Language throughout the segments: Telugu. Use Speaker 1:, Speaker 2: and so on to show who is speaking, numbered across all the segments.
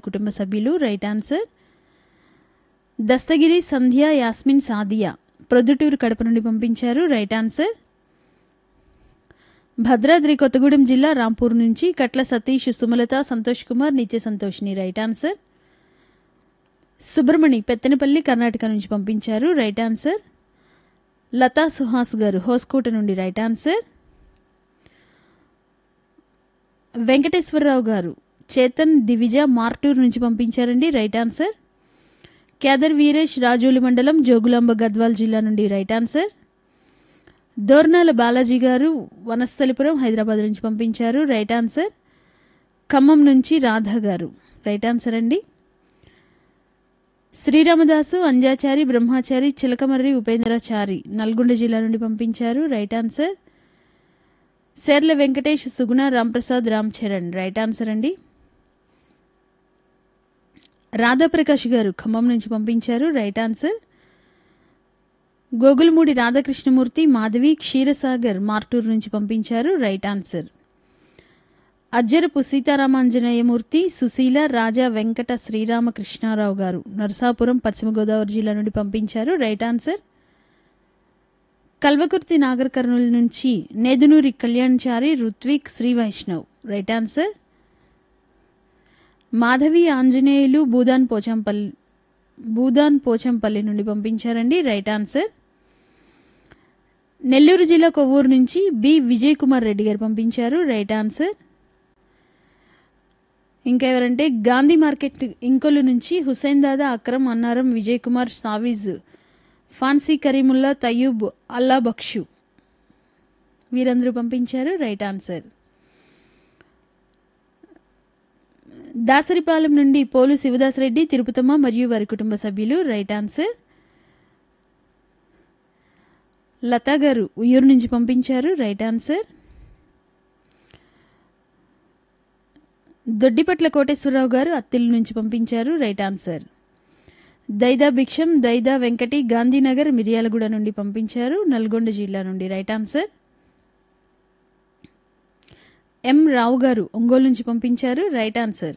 Speaker 1: కుటుంబ సభ్యులు రైట్ ఆన్సర్ దస్తగిరి సంధ్య యాస్మిన్ సాదియా ప్రొద్దుటూరు కడప నుండి పంపించారు రైట్ ఆన్సర్ భద్రాద్రి కొత్తగూడెం జిల్లా రాంపూర్ నుంచి కట్ల సతీష్ సుమలత సంతోష్ కుమార్ నిత్య సంతోష్ని రైట్ ఆన్సర్ సుబ్రమణి పెత్తనపల్లి కర్ణాటక నుంచి పంపించారు రైట్ ఆన్సర్ లతా సుహాస్ గారు హోస్కోట నుండి రైట్ ఆన్సర్ వెంకటేశ్వరరావు గారు చేతన్ దివిజ మార్టూర్ నుంచి పంపించారండి రైట్ ఆన్సర్ కేదర్ వీరేష్ రాజోలి మండలం జోగులాంబ గద్వాల్ జిల్లా నుండి రైట్ ఆన్సర్ దోర్నాల బాలాజీ గారు వనస్థలిపురం హైదరాబాద్ నుంచి పంపించారు రైట్ ఆన్సర్ ఖమ్మం నుంచి రాధా గారు రైట్ ఆన్సర్ అండి శ్రీరామదాసు అంజాచారి బ్రహ్మాచారి చిలకమర్రి ఉపేంద్రాచారి నల్గొండ జిల్లా నుండి పంపించారు right answer Sharla Venkatesh Suguna Ramprasad Ram Charan right answer అండి రాధాప్రకాష్ గారు ఖమ్మం నుంచి పంపించారు రైట్ ఆన్సర్ గోగులమూడి రాధాకృష్ణమూర్తి మాధవి క్షీరసాగర్ మార్టూర్ నుంచి పంపించారు రైట్ ఆన్సర్ అజ్జరపు సీతారామాంజనేయమూర్తి సుశీల రాజా వెంకట శ్రీరామకృష్ణారావు గారు నరసాపురం పశ్చిమ గోదావరి జిల్లా నుండి పంపించారు రైట్ ఆన్సర్ కల్వకుర్తి నాగర్ కర్నూలు నుంచి నేదునూరి కళ్యాణ్చారి రుత్విక్ శ్రీ వైష్ణవ్ రైట్ ఆన్సర్ మాధవి ఆంజనేయులు భూదాన్ పోచంపల్లి భూదాన్ పోచంపల్లి నుండి పంపించారండి రైట్ ఆన్సర్ నెల్లూరు జిల్లా కొవ్వూరు నుంచి బి విజయ్ కుమార్ రెడ్డి గారు పంపించారు రైట్ ఆన్సర్ ఇంకా ఎవరంటే గాంధీ మార్కెట్ ఇంకొల్లు నుంచి హుసేన్ దాదా అక్రమ్ అన్నారం విజయ్ కుమార్ సావీజ్ ఫాన్సీ కరీముల్లా తయ్యూబ్ అల్లా బక్షు వీరందరూ పంపించారు రైట్ ఆన్సర్ దాసరిపాలెం నుండి పోలు శివదాసరెడ్డి తిరుపతమ్మ మరియు వారి కుటుంబ సభ్యులు రైట్ ఆన్సర్ లతా గారు ఉయ్యూరు నుంచి పంపించారు రైట్ ఆన్సర్ దొడ్డిపట్ల కోటేశ్వరరావు గారు అత్తిల్ నుంచి పంపించారు రైట్ ఆన్సర్ దైదా భిక్షం దైదా వెంకటి గాంధీనగర్ మిర్యాలగూడ నుండి పంపించారు నల్గొండ జిల్లా నుండి రైట్ ఆన్సర్ ఎం రావు గారు ఒంగోలు నుంచి పంపించారు రైట్ ఆన్సర్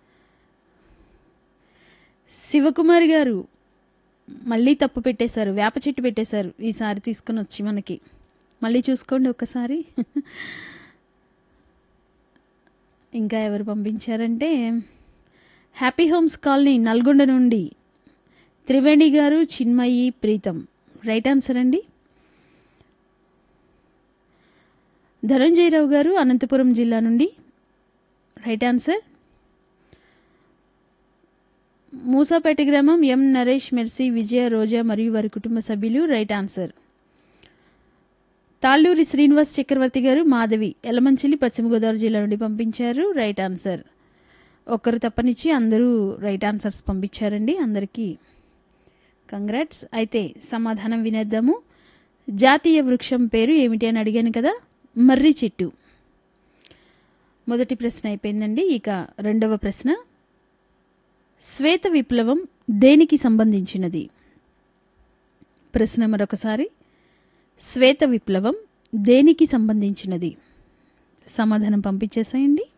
Speaker 1: శివకుమారి గారు మళ్ళీ తప్పు పెట్టేశారు వేప చెట్టు పెట్టేశారు ఈసారి తీసుకుని వచ్చి మనకి మళ్ళీ చూసుకోండి ఒక్కసారి ఇంకా ఎవరు పంపించారంటే హ్యాపీ హోమ్స్ కాలనీ నల్గొండ నుండి త్రివేణి గారు చిన్మయి ప్రీతం రైట్ ఆన్సర్ అండి ధనంజయరావు గారు అనంతపురం జిల్లా నుండి రైట్ ఆన్సర్ మూసాపేట గ్రామం ఎం నరేష్ మెర్సీ విజయ రోజా మరియు వారి కుటుంబ సభ్యులు రైట్ ఆన్సర్ తాళ్ళూరి శ్రీనివాస్ చక్రవర్తి గారు మాధవి ఎలమంచిలి పశ్చిమ గోదావరి జిల్లా నుండి పంపించారు రైట్ ఆన్సర్ ఒక్కరు తప్పనిచ్చి అందరూ రైట్ ఆన్సర్స్ పంపించారండి అందరికీ కంగ్రాట్స్ అయితే సమాధానం వినేద్దాము జాతీయ వృక్షం పేరు ఏమిటి అని అడిగాను కదా మర్రి చెట్టు మొదటి ప్రశ్న అయిపోయిందండి ఇక రెండవ ప్రశ్న శ్వేత విప్లవం దేనికి సంబంధించినది ప్రశ్న మరొకసారి శ్వేత విప్లవం దేనికి సంబంధించినది సమాధానం పంపించేసేయండి